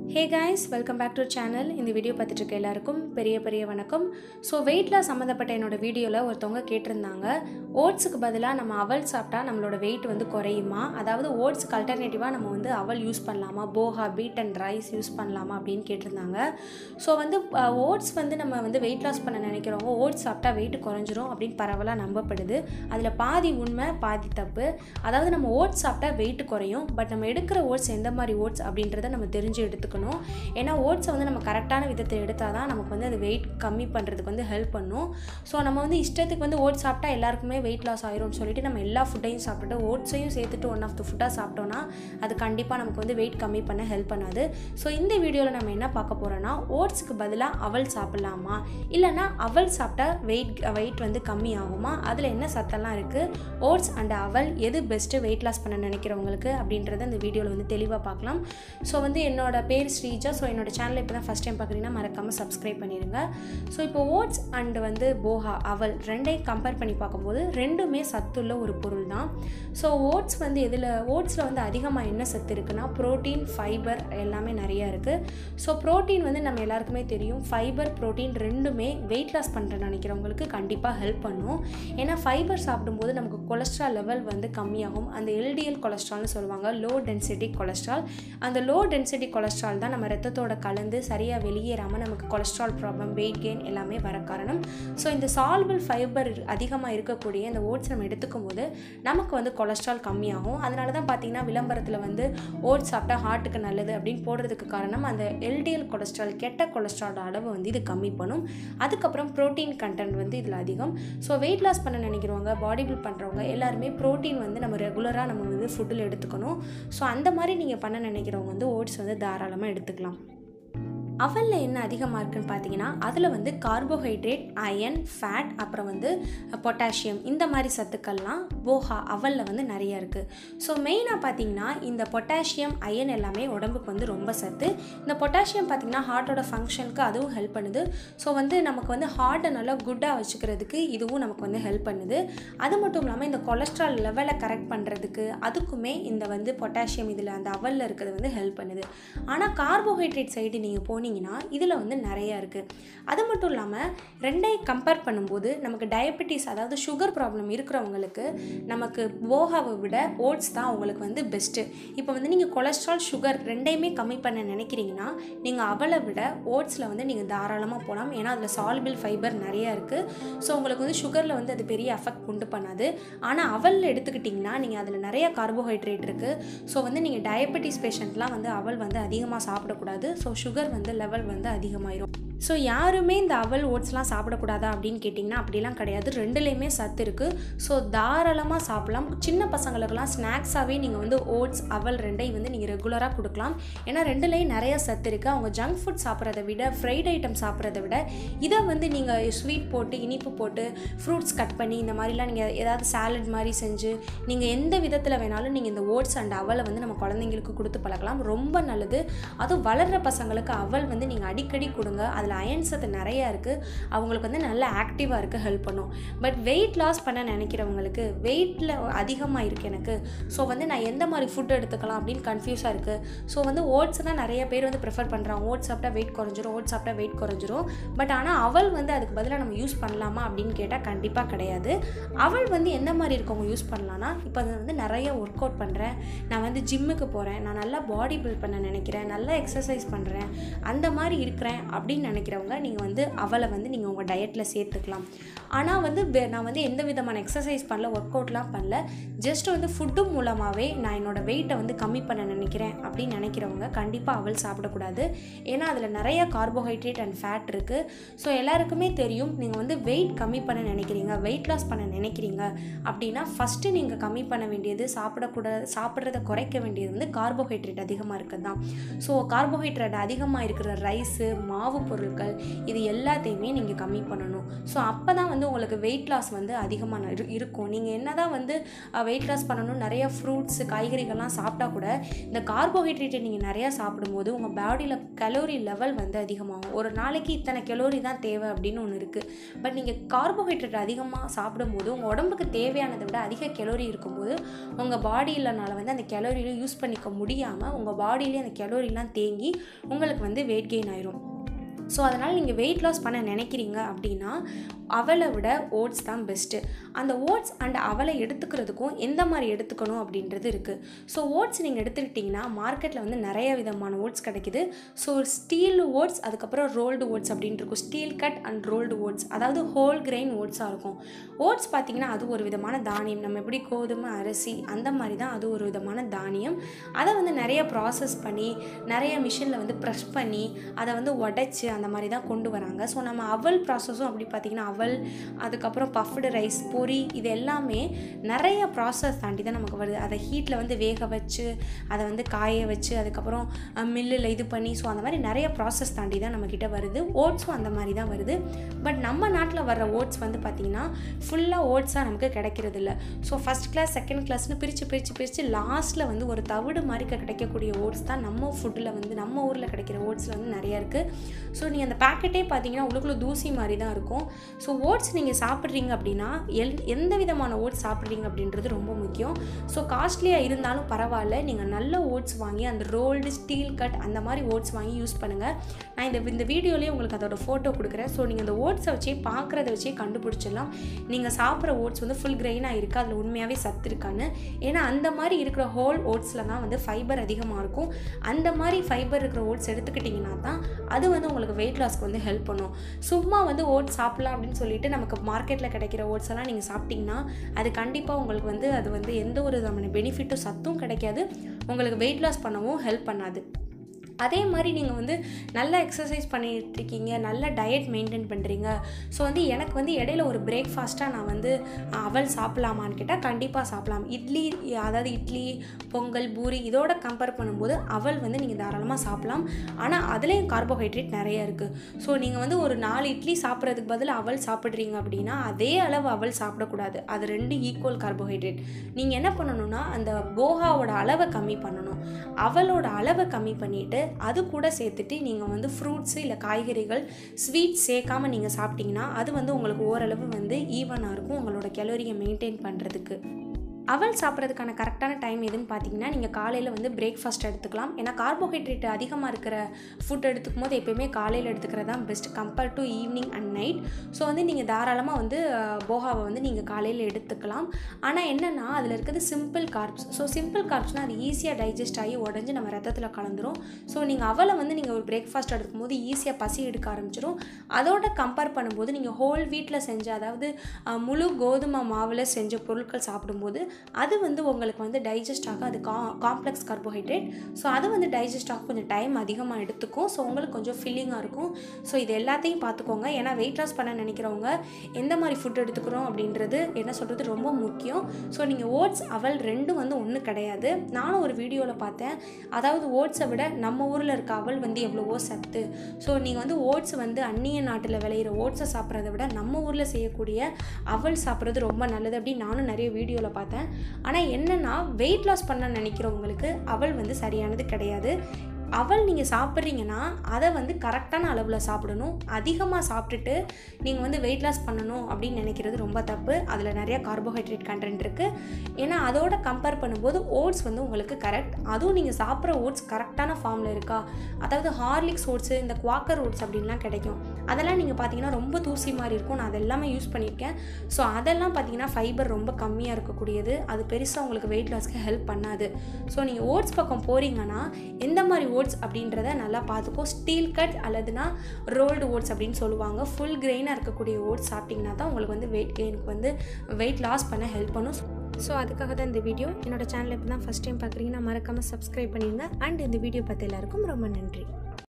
hey guys welcome back to channel இந்த video பார்த்துட்டு இருக்க எல்லாருக்கும் பெரிய பெரிய வணக்கம் ஸோ வெயிட் லாஸ் சம்மந்தப்பட்ட என்னோட வீடியோவில் ஒருத்தவங்க கேட்டிருந்தாங்க ஓட்ஸுக்கு பதிலாக நம்ம அவல் சாப்பிட்டா நம்மளோட வெயிட் வந்து குறையுமா அதாவது ஓட்ஸுக்கு அல்டர்னேட்டிவாக நம்ம வந்து அவல் யூஸ் பண்ணலாமா poha beet and rice use பண்ணலாமா அப்படின்னு கேட்டிருந்தாங்க ஸோ வந்து ஓட்ஸ் வந்து நம்ம வந்து வெயிட் லாஸ் பண்ண நினைக்கிறவங்க ஓட்ஸ் சாப்பிட்டா வெயிட் குறைஞ்சிரும் அப்படின்னு பரவலாக நம்பப்படுது அதில் பாதி உண்மை பாதி தப்பு அதாவது நம்ம ஓட்ஸ் சாப்பிட்டா வெயிட் குறையும் பட் நம்ம எடுக்கிற ஓட்ஸ் எந்த மாதிரி ஓட்ஸ் அப்படின்றத நம்ம தெரிஞ்சு எடுத்துக்கணும் ஏன்னா ஓட்ஸை வந்து நம்ம கரெக்டான விதத்தை எடுத்தால் தான் நமக்கு வந்து அது வெயிட் கம்மி பண்ணுறதுக்கு வந்து ஹெல்ப் பண்ணும் ஸோ நம்ம வந்து இஷ்டத்துக்கு வந்து ஓட்ஸ் சாப்பிட்டா எல்லாருக்குமே வெயிட் லாஸ் ஆயிரும்னு சொல்லிட்டு நம்ம எல்லா ஃபுட்டையும் சாப்பிட்டுட்டு ஓட்ஸையும் சேர்த்துட்டு ஒன் ஆஃப் த ஃபுட்டாக சாப்பிட்டோன்னா அது கண்டிப்பாக நமக்கு வந்து வெயிட் கம்மி பண்ண ஹெல்ப் பண்ணாது ஸோ இந்த வீடியோவில் நம்ம என்ன பார்க்க போகிறோன்னா ஓட்ஸுக்கு பதிலாக அவல் சாப்பிட்லாமா இல்லைன்னா அவல் சாப்பிட்டா வெயிட் வெயிட் வந்து கம்மி ஆகுமா அதில் என்ன சத்தெல்லாம் இருக்குது ஓட்ஸ் அண்ட் அவல் எது பெஸ்ட்டு வெயிட் லாஸ் பண்ண நினைக்கிறவங்களுக்கு அப்படின்றத இந்த வீடியோவில் வந்து தெளிவாக பார்க்கலாம் ஸோ வந்து என்னோட பேர் ஸ்ரீஜா ஸோ என்னோட சேனலை இப்போ தான் ஃபஸ்ட் டைம் பார்க்குறீங்கன்னா மறக்காமல் சப்ஸ்கிரைப் பண்ணிடுங்க ஸோ இப்போ ஓட்ஸ் அண்ட் வந்து போஹா அவல் ரெண்டையும் கம்பேர் பண்ணி பார்க்கும்போது ரெண்டுமே சத்துள்ள ஒரு பொருள் தான் ஸோ ஓட்ஸ் வந்து எதில் ஓட்ஸில் வந்து அதிகமாக என்ன சத்து இருக்குன்னா ப்ரோட்டீன் ஃபைபர் எல்லாமே நிறையா இருக்குது ஸோ ப்ரோட்டீன் வந்து நம்ம எல்லாருக்குமே தெரியும் ஃபைபர் ப்ரோட்டீன் ரெண்டுமே வெயிட் லாஸ் பண்ணுற நினைக்கிறவங்களுக்கு கண்டிப்பாக ஹெல்ப் பண்ணும் ஏன்னா ஃபைபர் சாப்பிடும்போது நமக்கு கொலஸ்ட்ரால் லெவல் வந்து கம்மியாகும் அந்த எல்டிஎல் கொலஸ்ட்ரால்னு சொல்லுவாங்க லோ டென்சிட்டி கொலஸ்ட்ரால் அந்த லோ டென்சிட்டி கொலஸ்ட்ரால் தான் நம்ம ரத்தத்தோட கலந்து சரியாக வெளியேறாமல் நமக்கு கொலஸ்ட்ரால் ப்ராப்ளம் வெயிட் கெயின் எல்லாமே வர காரணம் ஸோ இந்த சால்பிள் ஃபைபர் அதிகமாக இருக்கக்கூடிய இந்த ஓட்ஸ் நம்ம எடுத்துக்கும் போது நமக்கு வந்து கொலஸ்ட்ரால் கம்மியாகும் அதனால தான் பார்த்தீங்கன்னா விளம்பரத்தில் வந்து ஓட்ஸ் சாப்பிட்டா ஹார்ட்டுக்கு நல்லது அப்படின்னு போடுறதுக்கு காரணம் அந்த எல்டிஎல் கொலஸ்ட்ரால் கெட்ட கொலஸ்ட்ரால் அளவு வந்து இது கம்மி பண்ணும் அதுக்கப்புறம் ப்ரோட்டீன் கண்டென்ட் வந்து இதில் அதிகம் ஸோ வெயிட் லாஸ் பண்ண நினைக்கிறவங்க பாடி பில்ட் பண்ணுறவங்க எல்லாருமே ப்ரோட்டீன் வந்து நம்ம ரெகுலராக நம்ம வந்து ஃபுட்டில் எடுத்துக்கணும் ஸோ அந்த மாதிரி நீங்கள் பண்ண நினைக்கிறவங்க வந்து ஓட்ஸ் வந்து தாராளமாக எடுத்துக்கலாம் அவலில் என்ன அதிகமாக இருக்குன்னு பார்த்தீங்கன்னா அதில் வந்து கார்போஹைட்ரேட் அயன் ஃபேட் அப்புறம் வந்து பொட்டாசியம் இந்த மாதிரி சத்துக்கள்லாம் போஹா அவலில் வந்து நிறைய இருக்குது ஸோ மெயினாக பார்த்தீங்கன்னா இந்த பொட்டாசியம் அயன் எல்லாமே உடம்புக்கு வந்து ரொம்ப சத்து இந்த பொட்டாசியம் பார்த்திங்கன்னா ஹார்ட்டோட ஃபங்க்ஷனுக்கு அதுவும் ஹெல்ப் பண்ணுது ஸோ வந்து நமக்கு வந்து ஹார்ட்டை நல்லா குட்டாக வச்சுக்கிறதுக்கு இதுவும் நமக்கு வந்து ஹெல்ப் பண்ணுது அது மட்டும் இல்லாமல் இந்த கொலஸ்ட்ரால் லெவலை கரெக்ட் பண்ணுறதுக்கு அதுக்குமே இந்த வந்து பொட்டாசியம் இதில் அந்த அவலில் இருக்கிறது வந்து ஹெல்ப் பண்ணுது ஆனால் கார்போஹைட்ரேட் சைடு நீங்கள் போனீங்க போனீங்கன்னா இதில் வந்து நிறையா இருக்குது அது மட்டும் இல்லாமல் ரெண்டையும் கம்பேர் பண்ணும்போது நமக்கு டயபெட்டிஸ் அதாவது சுகர் ப்ராப்ளம் இருக்கிறவங்களுக்கு நமக்கு போகாவை விட ஓட்ஸ் தான் உங்களுக்கு வந்து பெஸ்ட்டு இப்போ வந்து நீங்கள் கொலஸ்ட்ரால் சுகர் ரெண்டையுமே கம்மி பண்ண நினைக்கிறீங்கன்னா நீங்கள் அவளை விட ஓட்ஸில் வந்து நீங்கள் தாராளமாக போகலாம் ஏன்னா அதில் சால்பிள் ஃபைபர் நிறையா இருக்குது ஸோ உங்களுக்கு வந்து சுகரில் வந்து அது பெரிய எஃபெக்ட் உண்டு பண்ணாது ஆனால் அவலில் எடுத்துக்கிட்டிங்கன்னா நீங்கள் அதில் நிறைய கார்போஹைட்ரேட் இருக்குது ஸோ வந்து நீங்கள் டயபெட்டிஸ் பேஷண்ட்லாம் வந்து அவல் வந்து அதிகமாக சாப்பிடக்கூடாது ஸோ சுகர் வந்து லெவல் வந்து அதிகமாயிரும் ஸோ யாருமே இந்த அவல் ஓட்ஸ்லாம் சாப்பிடக்கூடாதா அப்படின்னு கேட்டிங்கன்னா அப்படிலாம் கிடையாது ரெண்டுலேயுமே சத்து இருக்குது ஸோ தாராளமாக சாப்பிடலாம் சின்ன பசங்களுக்கெல்லாம் ஸ்நாக்ஸாகவே நீங்கள் வந்து ஓட்ஸ் அவல் ரெண்டையும் வந்து நீங்கள் ரெகுலராக கொடுக்கலாம் ஏன்னா ரெண்டுலேயும் நிறைய சத்து இருக்குது அவங்க ஜங்க் ஃபுட் சாப்பிட்றத விட ஃப்ரைட் ஐட்டம் சாப்பிட்றத விட இதை வந்து நீங்கள் ஸ்வீட் போட்டு இனிப்பு போட்டு ஃப்ரூட்ஸ் கட் பண்ணி இந்த மாதிரிலாம் நீங்கள் ஏதாவது சாலட் மாதிரி செஞ்சு நீங்கள் எந்த விதத்தில் வேணாலும் நீங்கள் இந்த ஓட்ஸ் அண்ட் அவலை வந்து நம்ம குழந்தைங்களுக்கு கொடுத்து பழக்கலாம் ரொம்ப நல்லது அதுவும் வளர்கிற பசங்களுக்கு அவல் வந்து நீங்கள் அடிக்கடி கொடுங்க அதில் அயன் சத்து நிறையா இருக்குது அவங்களுக்கு வந்து நல்ல ஆக்டிவாக இருக்க ஹெல்ப் பண்ணும் பட் வெயிட் லாஸ் பண்ண நினைக்கிறவங்களுக்கு வெயிட்டில் அதிகமாக இருக்குது எனக்கு ஸோ வந்து நான் எந்த மாதிரி ஃபுட் எடுத்துக்கலாம் அப்படின்னு கன்ஃபியூஸாக இருக்குது ஸோ வந்து ஓட்ஸ் தான் நிறைய பேர் வந்து ப்ரிஃபர் பண்ணுறாங்க ஓட்ஸ் சாப்பிட்டா வெயிட் குறைஞ்சிரும் ஓட்ஸ் சாப்பிட்டா வெயிட் குறைஞ்சிரும் பட் ஆனால் அவள் வந்து அதுக்கு பதிலாக நம்ம யூஸ் பண்ணலாமா அப்படின்னு கேட்டால் கண்டிப்பாக கிடையாது அவள் வந்து எந்த மாதிரி இருக்கவங்க யூஸ் பண்ணலான்னா இப்போ வந்து நிறைய ஒர்க் அவுட் பண்ணுறேன் நான் வந்து ஜிம்முக்கு போகிறேன் நான் நல்லா பாடி பில்ட் பண்ண நினைக்கிறேன் நல்லா எக்ஸசைஸ் பண்ணுறேன் அந்த மாதிரி இருக்கிறேன் அப்படின்னு நினைக்கிறவங்க நீங்கள் வந்து அவளை வந்து நீங்கள் உங்கள் டயட்டில் சேர்த்துக்கலாம் ஆனால் வந்து நான் வந்து எந்த விதமான எக்ஸசைஸ் பண்ணல ஒர்க் அவுட்லாம் பண்ணல ஜஸ்ட் வந்து ஃபுட்டு மூலமாகவே நான் என்னோடய வெயிட்டை வந்து கம்மி பண்ண நினைக்கிறேன் அப்படின்னு நினைக்கிறவங்க கண்டிப்பாக அவள் சாப்பிடக்கூடாது ஏன்னா அதில் நிறைய கார்போஹைட்ரேட் அண்ட் ஃபேட் இருக்குது ஸோ எல்லாருக்குமே தெரியும் நீங்கள் வந்து வெயிட் கம்மி பண்ண நினைக்கிறீங்க வெயிட் லாஸ் பண்ண நினைக்கிறீங்க அப்படின்னா ஃபஸ்ட்டு நீங்கள் கம்மி பண்ண வேண்டியது சாப்பிடக்கூடாது சாப்பிட்றத குறைக்க வேண்டியது வந்து கார்போஹைட்ரேட் அதிகமாக இருக்குது தான் ஸோ கார்போஹைட்ரேட் அதிகமாக இருக்கிற ரைஸு மாவு பொருள் பொருட்கள் இது எல்லாத்தையுமே நீங்கள் கம்மி பண்ணணும் ஸோ அப்போ தான் வந்து உங்களுக்கு வெயிட் லாஸ் வந்து அதிகமாக இரு- இருக்கும் நீங்கள் என்ன தான் வந்து வெயிட் லாஸ் பண்ணணும் நிறைய ஃப்ரூட்ஸ் காய்கறிகள்லாம் சாப்பிட்டா கூட இந்த கார்போஹைட்ரேட்டை நீங்கள் நிறையா சாப்பிடும்போது உங்கள் பாடியில் கலோரி லெவல் வந்து அதிகமாகும் ஒரு நாளைக்கு இத்தனை கலோரி தான் தேவை அப்படின்னு ஒன்று இருக்குது பட் நீங்கள் கார்போஹைட்ரேட் அதிகமாக சாப்பிடும்போது உங்கள் உடம்புக்கு தேவையானதை விட அதிக கலோரி இருக்கும்போது உங்கள் பாடியிலனால வந்து அந்த கலோரியை யூஸ் பண்ணிக்க முடியாமல் உங்கள் பாடியிலே அந்த கலோரிலாம் தேங்கி உங்களுக்கு வந்து வெயிட் கெயின் ஆயிரும் ஸோ அதனால் நீங்கள் வெயிட் லாஸ் பண்ண நினைக்கிறீங்க அப்படின்னா அவலை விட ஓட்ஸ் தான் பெஸ்ட்டு அந்த ஓட்ஸ் அண்ட் அவலை எடுத்துக்கிறதுக்கும் எந்த மாதிரி எடுத்துக்கணும் அப்படின்றது இருக்குது ஸோ ஓட்ஸ் நீங்கள் எடுத்துக்கிட்டிங்கன்னா மார்க்கெட்டில் வந்து நிறைய விதமான ஓட்ஸ் கிடைக்குது ஸோ ஸ்டீல் ஓட்ஸ் அதுக்கப்புறம் ரோல்டு ஓட்ஸ் அப்படின்னு இருக்கும் steel cut and rolled oats அதாவது ஹோல் கிரெயின் ஓட்ஸாக இருக்கும் ஓட்ஸ் பார்த்திங்கன்னா அது ஒரு விதமான தானியம் நம்ம எப்படி கோதுமை அரிசி அந்த மாதிரி தான் அது ஒரு விதமான தானியம் அதை வந்து நிறைய ப்ராசஸ் பண்ணி நிறைய மிஷினில் வந்து ப்ரெஷ் பண்ணி அதை வந்து உடைச்சு அந்த மாதிரி தான் கொண்டு வராங்க ஸோ நம்ம அவல் ப்ராசஸும் அப்படி பார்த்திங்கன்னா அவல் அதுக்கப்புறம் பஃப்டு ரைஸ் பொரி இது எல்லாமே நிறைய ப்ராசஸ் தாண்டி தான் நமக்கு வருது அதை ஹீட்டில் வந்து வேக வச்சு அதை வந்து காய வச்சு அதுக்கப்புறம் மில்லில் இது பண்ணி ஸோ அந்த மாதிரி நிறைய ப்ராசஸ் தாண்டி தான் நம்மக்கிட்ட வருது ஓட்ஸும் அந்த மாதிரி தான் வருது பட் நம்ம நாட்டில் வர்ற ஓட்ஸ் வந்து பார்த்திங்கன்னா ஃபுல்லாக ஓட்ஸாக நமக்கு கிடைக்கிறது இல்லை ஸோ ஃபஸ்ட் கிளாஸ் செகண்ட் கிளாஸ்னு பிரித்து பிரித்து பிரித்து லாஸ்ட்டில் வந்து ஒரு தவிடு மாதிரி க- கிடைக்கக்கூடிய ஓட்ஸ் தான் நம்ம ஃபுட்டில் வந்து நம்ம ஊரில் கிடைக்கிற ஓட்ஸில் வந்து நிறைய இருக்குது ஸோ நீங்கள் அந்த பேக்கெட்டே பார்த்தீங்கன்னா உள்ளுக்குள்ள தூசி மாதிரி தான் இருக்கும் ஸோ ஓட்ஸ் நீங்கள் சாப்பிட்றீங்க அப்படின்னா எல் எந்த விதமான ஓட்ஸ் சாப்பிட்றீங்க அப்படின்றது ரொம்ப முக்கியம் ஸோ காஸ்ட்லியாக இருந்தாலும் பரவாயில்ல நீங்கள் நல்ல ஓட்ஸ் வாங்கி அந்த ரோல்டு ஸ்டீல் கட் அந்த மாதிரி ஓட்ஸ் வாங்கி யூஸ் பண்ணுங்கள் நான் இந்த இந்த வீடியோலேயே உங்களுக்கு அதோட ஃபோட்டோ கொடுக்குறேன் ஸோ நீங்கள் அந்த ஓட்ஸை வச்சே பார்க்குறத வச்சே கண்டுபிடிச்சிடலாம் நீங்கள் சாப்பிட்ற ஓட்ஸ் வந்து ஃபுல் கிரெயினாக இருக்குது அதில் உண்மையாகவே சத்து இருக்கான்னு ஏன்னா அந்த மாதிரி இருக்கிற ஹோல் ஓட்ஸில் தான் வந்து ஃபைபர் அதிகமாக இருக்கும் அந்த மாதிரி ஃபைபர் இருக்கிற ஓட்ஸ் எடுத்துக்கிட்டிங்கன்னா தான் அது வந்து உங்களுக்கு வெயிட் லாஸ்க்கு வந்து ஹெல்ப் பண்ணும் சும்மா வந்து ஓட்ஸ் சாப்பிட்லாம் அப்படின்னு சொல்லிட்டு நமக்கு மார்க்கெட்டில் கிடைக்கிற ஓட்ஸ் எல்லாம் நீங்கள் சாப்பிட்டீங்கன்னா அது கண்டிப்பாக உங்களுக்கு வந்து அது வந்து எந்த ஒரு விதமான பெனிஃபிட்டும் சத்தும் கிடைக்காது உங்களுக்கு வெயிட் லாஸ் பண்ணவும் ஹெல்ப் பண்ணாது அதே மாதிரி நீங்கள் வந்து நல்லா எக்ஸசைஸ் பண்ணிட்டு இருக்கீங்க நல்ல டயட் மெயின்டைன் பண்ணுறீங்க ஸோ வந்து எனக்கு வந்து இடையில ஒரு பிரேக்ஃபாஸ்ட்டாக நான் வந்து அஹ், அவல் சாப்பிடலாமான்னு கேட்டால் கண்டிப்பாக சாப்பிடலாம் இட்லி அதாவது இட்லி பொங்கல் பூரி இதோட கம்பேர் பண்ணும்போது அவல் வந்து நீங்கள் தாராளமாக சாப்பிடலாம் ஆனால் அதுலேயும் கார்போஹைட்ரேட் நிறைய இருக்குது ஸோ நீங்கள் வந்து ஒரு நாலு இட்லி சாப்பிட்றதுக்கு பதில் அவல் சாப்பிட்றீங்க அப்படின்னா அதே அளவு அவல் சாப்பிடக்கூடாது அது ரெண்டு ஈக்குவல் கார்போஹைட்ரேட் நீங்கள் என்ன பண்ணணும்னா அந்த போகாவோட அளவை கம்மி பண்ணணும் அவளோட அளவை கம்மி பண்ணிவிட்டு அது கூட சேர்த்துட்டு நீங்கள் வந்து ஃப்ரூட்ஸு இல்லை காய்கறிகள் ஸ்வீட்ஸ் சேர்க்காம நீங்கள் சாப்பிட்டீங்கன்னா அது வந்து உங்களுக்கு ஓரளவு வந்து ஈவனாக இருக்கும் உங்களோட கலோரியை மெயின்டைன் பண்ணுறதுக்கு அவல் சாப்பிட்றதுக்கான கரெக்டான டைம் எதுன்னு பார்த்தீங்கன்னா நீங்கள் காலையில் வந்து பிரேக்ஃபாஸ்ட் எடுத்துக்கலாம் ஏன்னா கார்போஹைட்ரேட் அதிகமாக இருக்கிற ஃபுட் எடுத்துக்கும் போது எப்பயுமே காலையில் எடுத்துக்கிறது தான் best compare to evening and night so வந்து நீங்கள் தாராளமாக வந்து அஹ், போகாவை வந்து நீங்கள் காலையில் எடுத்துக்கலாம் ஆனால் என்னென்னா அதில் இருக்கிறது சிம்பிள் கார்ப்ஸ் ஸோ சிம்பிள் கார்ப்ஸ்னால் அது ஈஸியாக டைஜஸ்ட் ஆகி உடஞ்சி நம்ம ரத்தத்தில் கலந்துரும் ஸோ நீங்கள் அவலை வந்து நீங்கள் ஒரு பிரேக்ஃபாஸ்ட் எடுக்கும்போது ஈஸியாக பசி எடுக்க ஆரம்பிச்சிடும் அதோட கம்பேர் பண்ணும்போது நீங்கள் ஹோல் வீட்டில் செஞ்ச அதாவது அஹ், முழு கோதுமை மாவில் செஞ்ச பொருட்கள் சாப்பிடும்போது அது வந்து உங்களுக்கு வந்து டைஜஸ்ட் ஆக அது கா காம்ப்ளெக்ஸ் கார்போஹைட்ரேட் ஸோ அது வந்து டைஜஸ்ட் ஆக கொஞ்சம் டைம் அதிகமாக எடுத்துக்கும் ஸோ உங்களுக்கு கொஞ்சம் ஃபில்லிங்காக இருக்கும் ஸோ இது எல்லாத்தையும் பார்த்துக்கோங்க ஏன்னா வெயிட் லாஸ் பண்ண நினைக்கிறவங்க எந்த மாதிரி ஃபுட் எடுத்துக்கிறோம் அப்படின்றது என்ன சொல்கிறது ரொம்ப முக்கியம் ஸோ நீங்கள் ஓட்ஸ் அவல் ரெண்டும் வந்து ஒன்று கிடையாது நானும் ஒரு வீடியோவில் பார்த்தேன் அதாவது ஓட்ஸை விட நம்ம ஊரில் இருக்க அவல் வந்து எவ்வளவோ சத்து ஸோ நீங்கள் வந்து ஓட்ஸ் வந்து அந்நிய நாட்டில் விளையிற ஓட்ஸை சாப்பிட்றத விட நம்ம ஊரில் செய்யக்கூடிய அவல் சாப்பிட்றது ரொம்ப நல்லது அப்படின்னு நானும் நிறைய வீடியோவில் பார்த்தேன் ஆனால் என்னென்னா வெயிட் லாஸ் பண்ண நினைக்கிறவங்களுக்கு அவல் வந்து சரியானது கிடையாது அவல் நீங்கள் சாப்பிட்றீங்கன்னா அதை வந்து கரெக்டான அளவில் சாப்பிடணும் அதிகமாக சாப்பிட்டுட்டு நீங்கள் வந்து வெயிட் லாஸ் பண்ணணும் அப்படின்னு நினைக்கிறது ரொம்ப தப்பு அதில் நிறைய கார்போஹைட்ரேட் கண்டென்ட் இருக்குது ஏன்னா அதோட கம்பேர் பண்ணும்போது ஓட்ஸ் வந்து உங்களுக்கு கரெக்ட் அதுவும் நீங்கள் சாப்பிட்ற ஓட்ஸ் கரெக்டான ஃபார்மில் இருக்கா அதாவது ஹார்லிக்ஸ் ஓட்ஸு இந்த குவாக்கர் ஓட்ஸ் அப்படின்லாம் கிடைக்கும் அதெல்லாம் நீங்கள் பார்த்தீங்கன்னா ரொம்ப தூசி மாதிரி இருக்கும் நான் அதெல்லாமே யூஸ் பண்ணியிருக்கேன் ஸோ அதெல்லாம் பார்த்தீங்கன்னா ஃபைபர் ரொம்ப கம்மியாக இருக்கக்கூடியது அது பெருசாக உங்களுக்கு வெயிட் லாஸ்க்கு ஹெல்ப் பண்ணாது ஸோ நீங்கள் ஓட்ஸ் பக்கம் போகிறீங்கன்னா எந்த மாதிரி ஓட்ஸ் அப்படின்றத நல்லா பார்த்துக்கோ ஸ்டீல் கட் அல்லதுனா ரோல்டு ஓட்ஸ் அப்படின்னு சொல்லுவாங்க ஃபுல் கிரெயினாக இருக்கக்கூடிய ஓட்ஸ் சாப்பிட்டிங்கன்னா தான் உங்களுக்கு வந்து வெயிட் கெயினுக்கு வந்து வெயிட் லாஸ் பண்ண ஹெல்ப் பண்ணும் ஸோ அதுக்காக தான் இந்த வீடியோ என்னோட சேனல் இப்போ தான் ஃபஸ்ட் டைம் பார்க்குறீங்கன்னா மறக்காமல் சப்ஸ்கிரைப் பண்ணிடுங்க அண்ட் இந்த வீடியோ பார்த்த எல்லாருக்கும் ரொம்ப நன்றி